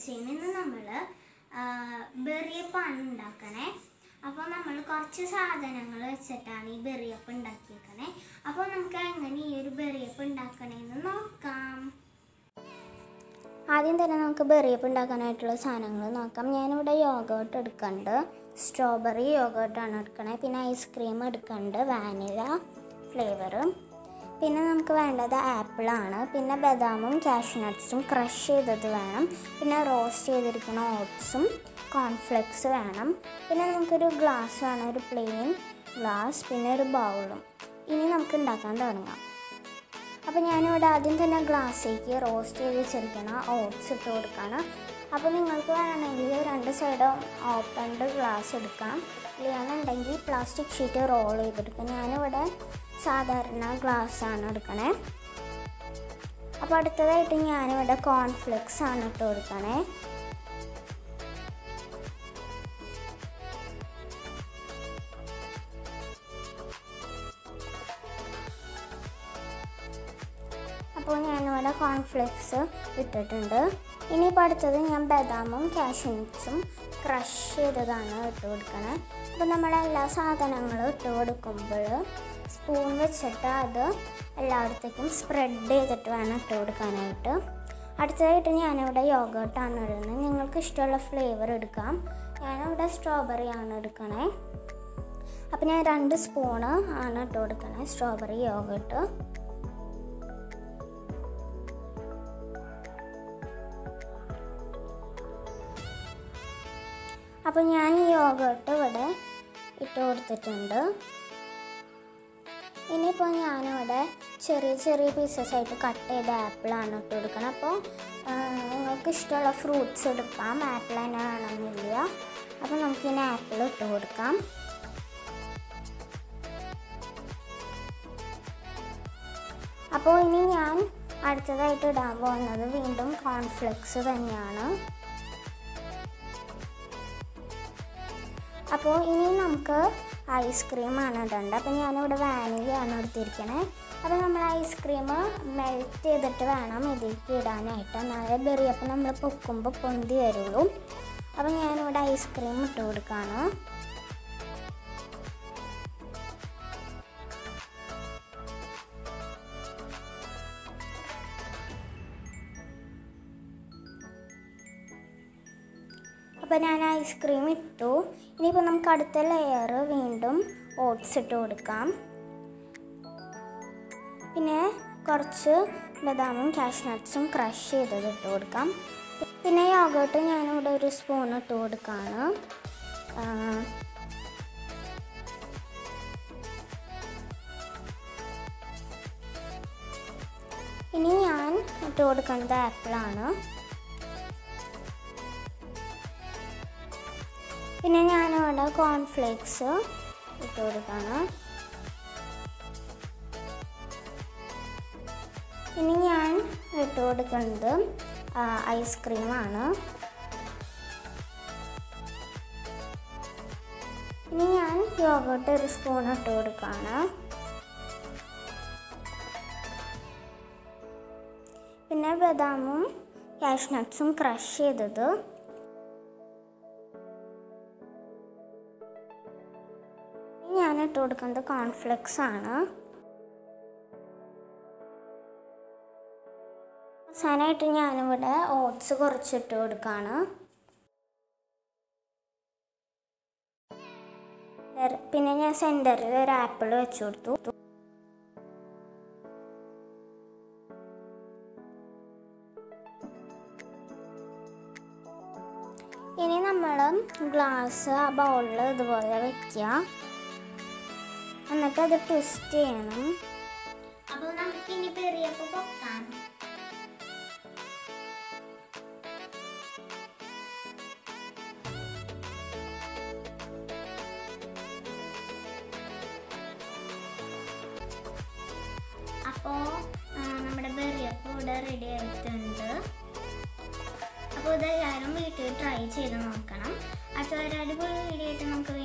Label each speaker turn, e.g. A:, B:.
A: ചെയ്യുന്നത് ഇന്ന് നമ്മൾ ബെറിയപ്പാണ് ഉണ്ടാക്കണേ അപ്പോൾ നമ്മൾ കുറച്ച് സാധനങ്ങൾ വെച്ചിട്ടാണ് ഈ ബെറിയപ്പ് ഉണ്ടാക്കിയേക്കണേ അപ്പോൾ നമുക്ക് എങ്ങനെ ഈ ഒരു ബെറിയപ്പ് ഉണ്ടാക്കണേന്ന് നോക്കാം ആദ്യം തന്നെ നമുക്ക് ബെറിയപ്പ് ഉണ്ടാക്കാനായിട്ടുള്ള സാധനങ്ങൾ നോക്കാം ഞാനിവിടെ യോഗോട്ട് എടുക്കുന്നുണ്ട് സ്ട്രോബെറി യോഗോട്ടാണ് എടുക്കണേ പിന്നെ ഐസ്ക്രീം എടുക്കുന്നുണ്ട് വാനില ഫ്ലേവർ പിന്നെ നമുക്ക് വേണ്ടത് ആപ്പിളാണ് പിന്നെ ബദാമും കാഷ്നട്ട്സും ക്രഷ് ചെയ്തത് വേണം പിന്നെ റോസ്റ്റ് ചെയ്തിരിക്കുന്ന ഓട്സും കോൺഫ്ലെക്സ് വേണം പിന്നെ നമുക്കൊരു ഗ്ലാസ് വേണം ഒരു പ്ലെയിൻ ഗ്ലാസ് പിന്നെ ഒരു ബൗളും ഇനി നമുക്ക് ഉണ്ടാക്കാൻ തുടങ്ങാം അപ്പോൾ ഞാനിവിടെ ആദ്യം തന്നെ ഗ്ലാസ്സിലേക്ക് റോസ്റ്റ് ചെയ്ത് വെച്ചിരിക്കുന്ന ഓട്സ് ഇട്ട് കൊടുക്കുകയാണ് അപ്പോൾ നിങ്ങൾക്ക് വേണമെങ്കിൽ രണ്ട് സൈഡും ഓപ്പൺഡ് ഗ്ലാസ് എടുക്കാം ഇല്ലാന്നുണ്ടെങ്കിൽ പ്ലാസ്റ്റിക് ഷീറ്റ് റോൾ ചെയ്തെടുക്കാം ഞാനിവിടെ സാധാരണ ഗ്ലാസ് ആണ് എടുക്കണേ അപ്പോൾ അടുത്തതായിട്ട് ഞാനിവിടെ കോൺഫ്ലെക്സ് ആണ് ഇട്ട് കൊടുക്കണേ അപ്പോൾ ഞാനിവിടെ കോൺഫ്ലെക്സ് ഇട്ടിട്ടുണ്ട് ഇനിയിപ്പോൾ അടുത്തത് ഞാൻ ബദാമും കാഷ്യൂസും ക്രഷ് ചെയ്തതാണ് ഇട്ട് കൊടുക്കണത് അപ്പോൾ നമ്മൾ എല്ലാ സാധനങ്ങളും ഇട്ട് കൊടുക്കുമ്പോൾ സ്പൂൺ വെച്ചിട്ട് അത് എല്ലായിടത്തേക്കും സ്പ്രെഡ് ചെയ്തിട്ട് വേണം ഇട്ട് കൊടുക്കാനായിട്ട് അടുത്തതായിട്ട് ഞാനിവിടെ യോഗട്ടാണ് ഇടുന്നത് നിങ്ങൾക്ക് ഇഷ്ടമുള്ള ഫ്ലേവർ എടുക്കാം ഞാനിവിടെ സ്ട്രോബെറി ആണ് എടുക്കണേ അപ്പോൾ ഞാൻ രണ്ട് സ്പൂണ് ആണ് ഇട്ട് കൊടുക്കണേ സ്ട്രോബെറി യോഗട്ട് അപ്പോൾ ഞാൻ ഈ യോഗട്ട് ഇവിടെ ഇട്ട് കൊടുത്തിട്ടുണ്ട് ഇനിയിപ്പോൾ ഞാനിവിടെ ചെറിയ ചെറിയ പീസസ് ആയിട്ട് കട്ട് ചെയ്ത ആപ്പിളാണ് ഇട്ട് കൊടുക്കണം അപ്പോൾ നിങ്ങൾക്ക് ഇഷ്ടമുള്ള ഫ്രൂട്ട്സ് എടുക്കാം ആപ്പിൾ തന്നെ വേണമെന്നില്ല അപ്പോൾ നമുക്കിനി ആപ്പിൾ ഇട്ട് കൊടുക്കാം അപ്പോൾ ഇനി ഞാൻ അടുത്തതായിട്ട് ഇടാൻ പോകുന്നത് വീണ്ടും കോൺഫ്ലെക്സ് തന്നെയാണ് അപ്പോൾ ഇനി നമുക്ക് ഐസ്ക്രീമാണ് ഇടേണ്ടത് അപ്പോൾ ഞാനിവിടെ വാനിലയാണ് എടുത്തിരിക്കണേ അപ്പോൾ നമ്മൾ ഐസ്ക്രീം മെൽറ്റ് ചെയ്തിട്ട് വേണം ഇതിലേക്ക് ഇടാനായിട്ട് എന്നാലേ ബെറിയപ്പം നമ്മൾ പൊക്കുമ്പോൾ പൊന്തി വരുള്ളൂ അപ്പോൾ ഞാനിവിടെ ഐസ്ക്രീം ഇട്ട് കൊടുക്കുകയാണ് അപ്പോൾ ഞാൻ ഐസ്ക്രീം ഇട്ടു ഇനിയിപ്പോൾ നമുക്ക് അടുത്ത ലെയർ വീണ്ടും ഓട്സ് ഇട്ട് കൊടുക്കാം പിന്നെ കുറച്ച് ബദാമും കാഷ്നട്ട്സും ക്രഷ് ചെയ്തത് ഇട്ട് കൊടുക്കാം പിന്നെ യോഗട്ട് ഞാനിവിടെ ഒരു സ്പൂൺ ഇട്ട് കൊടുക്കുകയാണ് ആ, ഇനി ഞാൻ ഇട്ട് കൊടുക്കുന്നത് ആപ്പിളാണ് പിന്നെ ഞാനിവിടെ കോൺഫ്ലേക്സ് ഇട്ട് കൊടുക്കാണ് ഇനി ഞാൻ ഇട്ട് കൊടുക്കുന്നത് ഐസ്ക്രീമാണ് ഇനി ഞാൻ യോഗട്ട് ഒരു സ്പൂൺ ഇട്ട് കൊടുക്കുകയാണ് പിന്നെ ബദാമും കാഷ്നട്ട്സും ക്രഷ് ചെയ്തത് ഞാൻ ഇട്ട് കൊടുക്കുന്നത് കോൺഫ്ലെക്സ് ആണ് അവസാനമായിട്ട് ഞാനിവിടെ ഓട്സ് കുറച്ചിട്ട് കൊടുക്കുകയാണ് വേറെ- പിന്നെ ഞാൻ സെൻറ്ററിൽ ഒരു ആപ്പിൾ വെച്ച് കൊടുത്തു ഇനി നമ്മൾ ഗ്ലാസ് ആ ബൗളിൽ ഇതുപോലെ വെക്കുക എന്നിട്ട് അത് ട്വിസ്റ്റ് ചെയ്യണം അപ്പോൾ നമുക്ക് ഇനി പെറിയപ്പോൾ പൊക്കാം അപ്പോൾ നമ്മുടെ ബെറിയപ്പോൾ ഇവിടെ റെഡി ആയിട്ടുണ്ട് അപ്പോൾ ഇതെല്ലാവരും വീട്ടിൽ ട്രൈ ചെയ്ത് നോക്കണം അടുത്ത ഒരു അടിപൊളി വീഡിയോ ആയിട്ട് നമുക്ക്